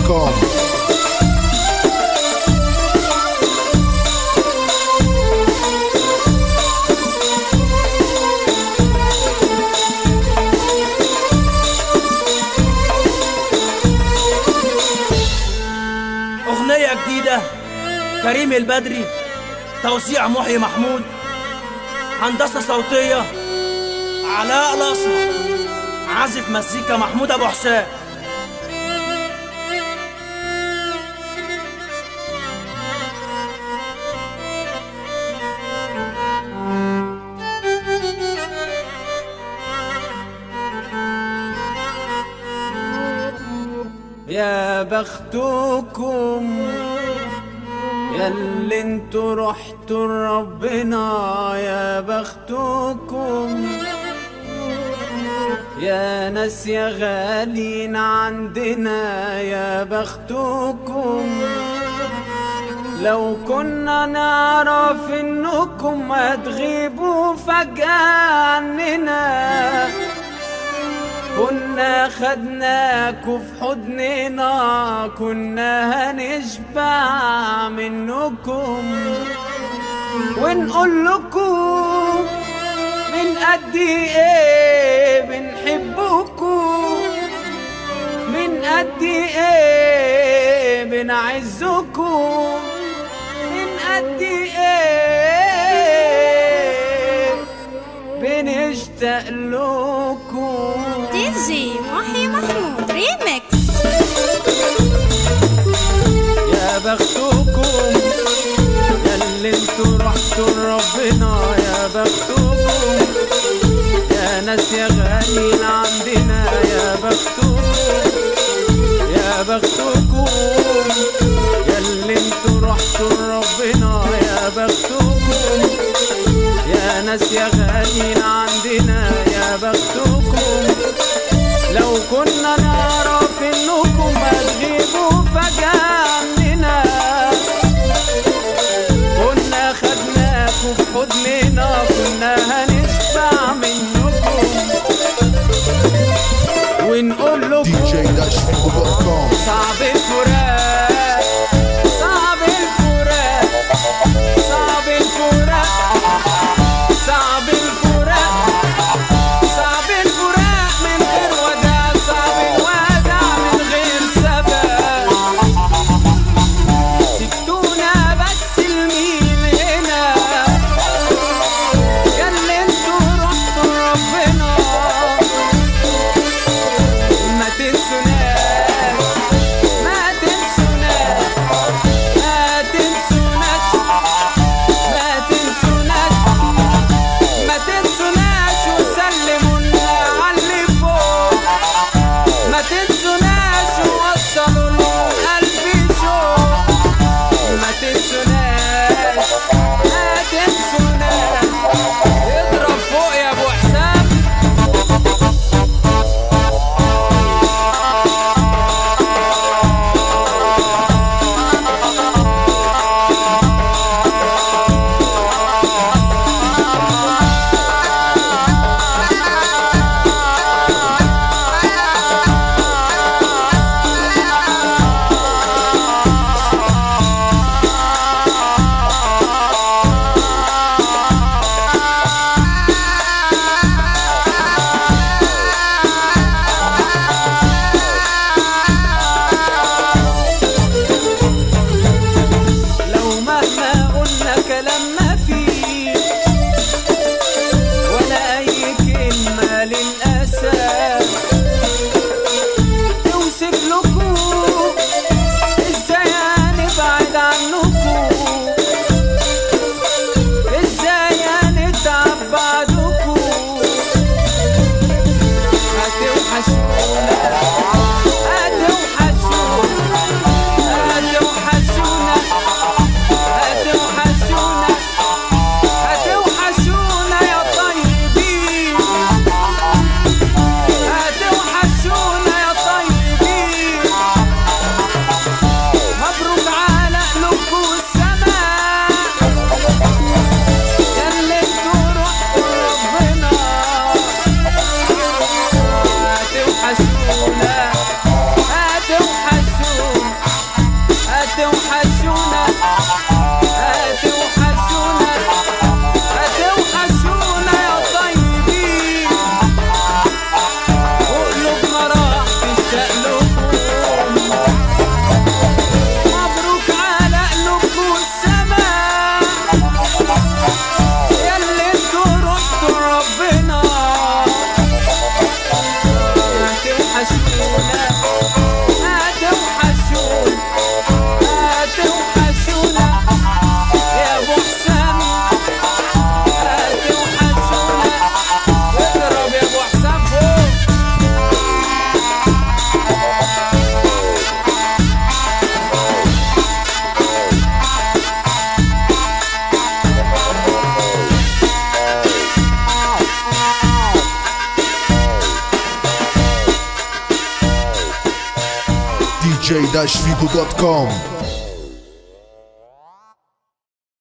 DJDashVivo.com أغنية جديدة كريم البدري توزيع محيي محمود هندسة صوتية علاء الأسمر عازف مزيكا محمود أبو حسام يا بختكم يا اللي انتوا رحتوا لربنا يا بختكم يا ناس يا غالين عندنا يا بختكم لو كنا نعرف انكم هتغيبوا فجأة عننا كنا خدناكوا في حضننا كنا هنشبع منكم ونقول لكم من قد ايه بنحبكم من قد ايه بنعزكم من قد ايه بنشتاق لكم دي جي محي محمود ريمكس يا بختكم يا اللي انتوا رحتوا لربنا يا بختكم يا ناس يا غاليين عندنا يا بختكم يا بختكم يا اللي انتوا رحتوا لربنا يا بختكم يا ناس يا غاليين عندنا يا بختكم لو كنا نعرف انكم هتغيبوا فجأة عننا كنا خدناكوا في حضننا كنا هنشبع منكم ونقول لكم DJDashVivo.com صعب الفراق صعب الفراق صعب الفراق صعب الفراق صعب الفراق من غير وداع صعب الوداع من غير سبب سبتونا بس لمين هنا يا اللي انتوا رحتوا لربنا ما تنسوناش ما dj-figo.com